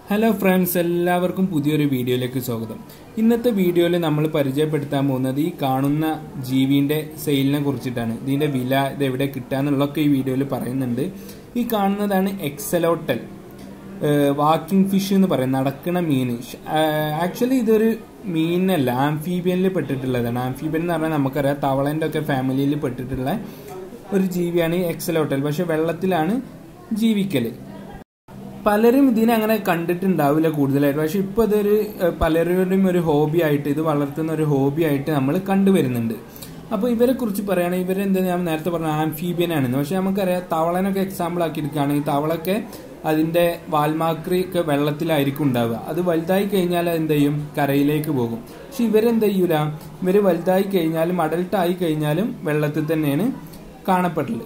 hello friends എല്ലാവർക്കും പുതിയൊരു വീഡിയോയിലേക്ക് സ്വാഗതം ഇന്നത്തെ വീഡിയോയിൽ നമ്മൾ പരിചയപ്പെടുത്താൻ പോകുന്നത് ഈ കാണുന്ന ജീവിന്റെ സെയിലിനെ കുറിച്ചിട്ടാണ് ഇതിന്റെ വില ഇത് എവിടെ കിട്ടാന്നുള്ളതൊക്കെ ഈ വീഡിയോയിൽ പറയുന്നുണ്ട് ഈ കാണുന്നതാണ് എക്സലോട്ടൽ വാക്കിംഗ് ഫിഷ് എന്ന് പറയും നടക്കണ മീൻ ആക്ച്വലി ഇതൊരു മീനല്ല ആംഫീബിയനിൽ പെട്ടിട്ടുള്ളതാണ് ആംഫീബിയൻ എന്ന് പറഞ്ഞാൽ നമുക്കറിയാം തവളൻ്റെ ഒക്കെ ഫാമിലിയിൽ പെട്ടിട്ടുള്ള ഒരു ജീവിയാണ് ഈ എക്സലോട്ടൽ പക്ഷെ വെള്ളത്തിലാണ് ജീവിക്കല് പലരും ഇതിനെ അങ്ങനെ കണ്ടിട്ടുണ്ടാവില്ല കൂടുതലായിട്ട് പക്ഷെ ഇപ്പൊ ഇതൊരു ഏഹ്, പലരുടെയും ഒരു ഹോബി ആയിട്ട് ഇത് വളർത്തുന്ന ഒരു ഹോബി ആയിട്ട് നമ്മൾ കണ്ടുവരുന്നുണ്ട് അപ്പൊ ഇവരെ കുറിച്ച് പറയുകയാണെങ്കിൽ ഇവരെന്താ ഞാൻ നേരത്തെ പറഞ്ഞ ആംഫീബിയൻ ആണെന്ന് പക്ഷെ നമുക്കറിയാം തവളനൊക്കെ എക്സാമ്പിൾ ആക്കി എടുക്കുകയാണെങ്കിൽ തവളൊക്കെ അതിന്റെ വാൽമാക്രി ഒക്കെ വെള്ളത്തിലായിരിക്കും ഉണ്ടാവുക അത് വലുതായി കഴിഞ്ഞാൽ എന്ത് ചെയ്യും കരയിലേക്ക് പോകും പക്ഷെ ഇവരെന്ത് ചെയ്യൂല ഇവര് വലുതായി കഴിഞ്ഞാലും അഡൽട്ട് ആയി കഴിഞ്ഞാലും വെള്ളത്തിൽ തന്നെയാണ് കാണപ്പെടല്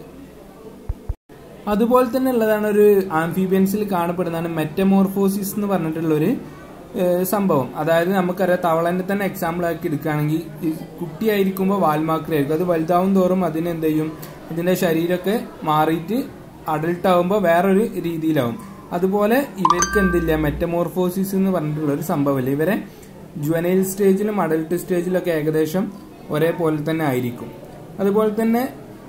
അതുപോലെ തന്നെ ഉള്ളതാണ് ഒരു ആംഫീബിയൻസിൽ കാണപ്പെടുന്നതാണ് മെറ്റമോർഫോസിസ് എന്ന് പറഞ്ഞിട്ടുള്ള ഒരു ഏഹ്, സംഭവം അതായത് നമുക്കറിയാം തവളനെ തന്നെ എക്സാമ്പിൾ ആക്കി എടുക്കുകയാണെങ്കിൽ ഈ കുട്ടിയായിരിക്കുമ്പോൾ വാൽമാക്രി ആയിരിക്കും അത് വലുതാവും തോറും അതിന് എന്ത് ചെയ്യും അതിന്റെ ശരീരമൊക്കെ മാറിയിട്ട് അഡൽട്ട് ആവുമ്പോൾ വേറൊരു രീതിയിലാവും അതുപോലെ ഇവർക്ക് എന്തില്ല മെറ്റമോർഫോസിസ് എന്ന് പറഞ്ഞിട്ടുള്ള ഒരു സംഭവമില്ല ഇവരെ ജുവനൈൽ സ്റ്റേജിലും അഡൽട്ട് സ്റ്റേജിലൊക്കെ ഏകദേശം ഒരേപോലെ തന്നെ ആയിരിക്കും അതുപോലെ തന്നെ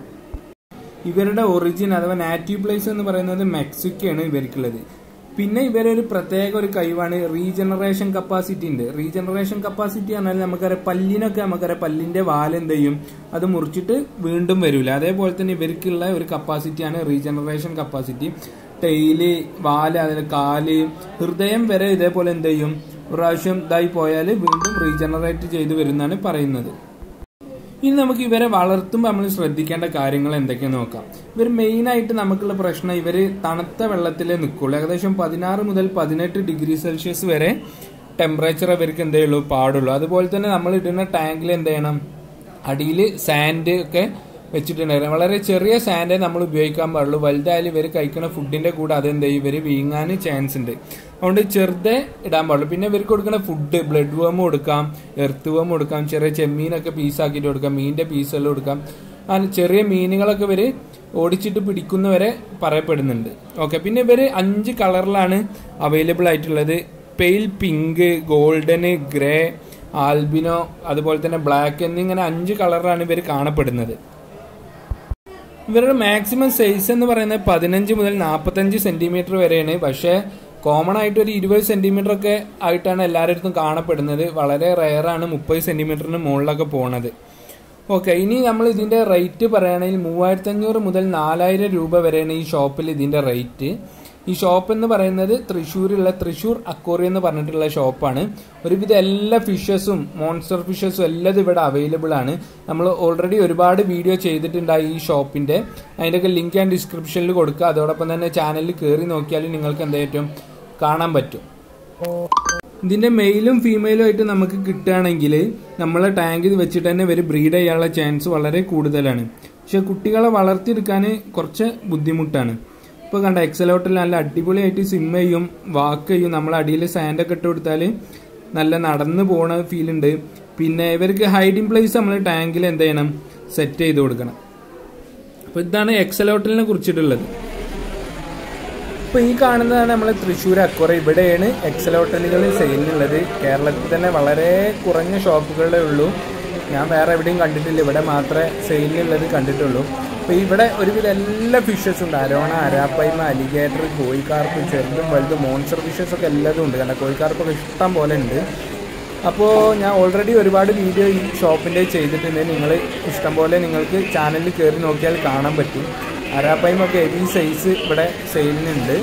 ഇവരുടെ ഒറിജിൻ അഥവാ നാറ്റീവ് പ്ലേസ് എന്ന് പറയുന്നത് മെക്സിക്കോയാണ് ഇവർക്കുള്ളത് പിന്നെ ഇവരൊരു പ്രത്യേക ഒരു കഴിവാണ് റീജനറേഷൻ കപ്പാസിറ്റി ഉണ്ട് റീജനറേഷൻ കപ്പാസിറ്റി പറഞ്ഞാൽ നമുക്കറിയാം പല്ലിനൊക്കെ നമുക്കറിയാം പല്ലിന്റെ വാല് എന്ത് ചെയ്യും അത് മുറിച്ചിട്ട് വീണ്ടും വരൂല അതേപോലെ തന്നെ ഇവർക്കുള്ള ഒരു കപ്പാസിറ്റിയാണ് റീജനറേഷൻ കപ്പാസിറ്റി ടെയില് വാല് അതിന് കാല് ഹൃദയം വരെ ഇതേപോലെ എന്ത് ചെയ്യും ഒരു പ്രാവശ്യം ഇതായി പോയാൽ വീണ്ടും റീജനറേറ്റ് ചെയ്തു വരുന്നതാണ് പറയുന്നത് ഇനി നമുക്ക് ഇവരെ വളർത്തുമ്പോൾ നമ്മൾ ശ്രദ്ധിക്കേണ്ട കാര്യങ്ങൾ എന്തൊക്കെയാന്ന് നോക്കാം ഇവർ മെയിൻ ആയിട്ട് നമുക്കുള്ള പ്രശ്നം ഇവര് തണുത്ത വെള്ളത്തിലേ നിൽക്കുള്ളൂ ഏകദേശം പതിനാറ് മുതൽ പതിനെട്ട് ഡിഗ്രി സെൽഷ്യസ് വരെ ടെമ്പറേച്ചർ ഇവർക്ക് എന്തേ ഉള്ളൂ പാടുള്ളൂ അതുപോലെ തന്നെ നമ്മൾ ഇടുന്ന ടാങ്കിൽ എന്ത് ചെയ്യണം അടിയിൽ സാൻഡ് ഒക്കെ വെച്ചിട്ടുണ്ടായിരുന്നു വളരെ ചെറിയ സാൻഡേ നമ്മൾ ഉപയോഗിക്കാൻ പാടുള്ളൂ വലുതായാലും ഇവർ കഴിക്കുന്ന ഫുഡിന്റെ കൂടെ അതെന്ത് ചെയ്യും ഇവർ വീങ്ങാൻ ചാൻസ് ഉണ്ട് അതുകൊണ്ട് ചെറുതേ ഇടാൻ പാടുള്ളൂ പിന്നെ ഇവർക്ക് കൊടുക്കുന്ന ഫുഡ് ബ്ലഡ് വേം കൊടുക്കാം എർത്ത് വേം കൊടുക്കാം ചെറിയ ചെമ്മീനൊക്കെ പീസാക്കിയിട്ട് കൊടുക്കാം മീനിന്റെ പീസെല്ലാം കൊടുക്കാം അങ്ങനെ ചെറിയ മീനുകളൊക്കെ ഇവര് ഓടിച്ചിട്ട് പിടിക്കുന്നവരെ പറയപ്പെടുന്നുണ്ട് ഓക്കെ പിന്നെ ഇവര് അഞ്ച് കളറിലാണ് അവൈലബിൾ ആയിട്ടുള്ളത് pale pink golden grey albino അതുപോലെ തന്നെ ബ്ലാക്ക് എന്നിങ്ങനെ അഞ്ച് കളറിലാണ് ഇവർ കാണപ്പെടുന്നത് ഇവരുടെ മാക്സിമം സൈസ് എന്ന് പറയുന്നത് പതിനഞ്ച് മുതൽ നാൽപ്പത്തഞ്ച് സെന്റിമീറ്റർ വരെയാണ് പക്ഷേ കോമൺ ആയിട്ട് ഒരു ഇരുപത് സെന്റിമീറ്റർ ഒക്കെ ആയിട്ടാണ് എല്ലാവരുടെ അടുത്തും കാണപ്പെടുന്നത് വളരെ റയറാണ് മുപ്പത് സെന്റിമീറ്ററിന് മുകളിലൊക്കെ പോണത് ഓക്കെ ഇനി നമ്മൾ ഇതിന്റെ റേറ്റ് പറയുകയാണെങ്കിൽ മൂവായിരത്തി അഞ്ഞൂറ് മുതൽ നാലായിരം രൂപ വരെയാണ് ഈ ഷോപ്പിൽ ഇതിന്റെ റേറ്റ് ഈ ഷോപ്പ് എന്ന് പറയുന്നത് തൃശ്ശൂരുള്ള തൃശ്ശൂർ അക്കോറി എന്ന് പറഞ്ഞിട്ടുള്ള ഷോപ്പാണ് ഒരുവിധ എല്ലാ ഫിഷസും മോൺസ്റ്റർ ഫിഷസും എല്ലാം ഇവിടെ അവൈലബിൾ ആണ് നമ്മൾ ഓൾറെഡി ഒരുപാട് വീഡിയോ ചെയ്തിട്ടുണ്ടായി ഈ ഷോപ്പിന്റെ അതിൻ്റെയൊക്കെ ലിങ്ക് ഞാൻ ഡിസ്ക്രിപ്ഷനിൽ കൊടുക്കുക അതോടൊപ്പം തന്നെ ചാനലിൽ കയറി നോക്കിയാൽ നിങ്ങൾക്ക് എന്തായിട്ടും കാണാൻ പറ്റും ഇതിന്റെ മെയിലും ഫീമെയിലും ആയിട്ട് നമുക്ക് കിട്ടുകയാണെങ്കിൽ നമ്മളെ ടാങ്കിൽ വെച്ചിട്ട് തന്നെ ഇവർ ബ്രീഡ് ചെയ്യാനുള്ള ചാൻസ് വളരെ കൂടുതലാണ് പക്ഷെ കുട്ടികളെ വളർത്തിയെടുക്കാൻ കുറച്ച് ബുദ്ധിമുട്ടാണ് ഇപ്പോൾ കണ്ട എക്സലോട്ടിൽ നല്ല അടിപൊളിയായിട്ട് സിം ചെയ്യും വാക്ക് ചെയ്യും നമ്മൾ അടിയിൽ സാൻഡൊക്കെ ഇട്ട് കൊടുത്താൽ നല്ല നടന്നു പോണ ഫീൽ ഉണ്ട് പിന്നെ ഇവർക്ക് ഹൈഡിങ് പ്ലേസ് നമ്മൾ ടാങ്കിൽ എന്ത് ചെയ്യണം സെറ്റ് ചെയ്ത് കൊടുക്കണം അപ്പോൾ ഇതാണ് എക്സലോട്ടലിനെ കുറിച്ചിട്ടുള്ളത് ഇപ്പൊ ഈ കാണുന്നതാണ് നമ്മൾ തൃശ്ശൂർ അക്വറ ഇവിടെയാണ് എക്സൽ ഹോട്ടലുകൾ സെയിലിനുള്ളത് കേരളത്തിൽ തന്നെ വളരെ കുറഞ്ഞ ഷോപ്പുകളേ ഉള്ളൂ ഞാൻ വേറെ എവിടെയും കണ്ടിട്ടില്ല ഇവിടെ മാത്രമേ സെയിലിനുള്ളത് കണ്ടിട്ടുള്ളൂ അപ്പൊ ഇവിടെ ഒരുവിധ എല്ലാ ഫിഷസ് ഉണ്ട് അരോണ അരാപ്പൈമ അലിഗേറ്റർ കോഴിക്കാർപ്പ് ചെറുതും വലുതും മോൺസ്റ്റർ ഫിഷസ് ഒക്കെ എല്ലാതും ഉണ്ട് കാരണം കോഴിക്കാർപ്പൊക്കെ ഇഷ്ടം പോലെ ഉണ്ട് അപ്പോൾ ഞാൻ ഓൾറെഡി ഒരുപാട് വീഡിയോ ഈ ഷോപ്പിൻ്റെ ചെയ്തിട്ടുണ്ട് നിങ്ങൾ ഇഷ്ടം പോലെ നിങ്ങൾക്ക് ചാനലിൽ കയറി നോക്കിയാൽ കാണാൻ പറ്റും അരാപ്പൈമൊക്കെ ഹെവി സൈസ് ഇവിടെ സെയിലിനുണ്ട്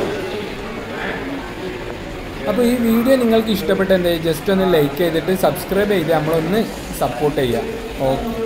അപ്പോൾ ഈ വീഡിയോ നിങ്ങൾക്ക് ഇഷ്ടപ്പെട്ട എന്താ ജസ്റ്റ് ഒന്ന് ലൈക്ക് ചെയ്തിട്ട് സബ്സ്ക്രൈബ് ചെയ്ത് നമ്മളൊന്ന് സപ്പോർട്ട് ചെയ്യുക ഓക്കെ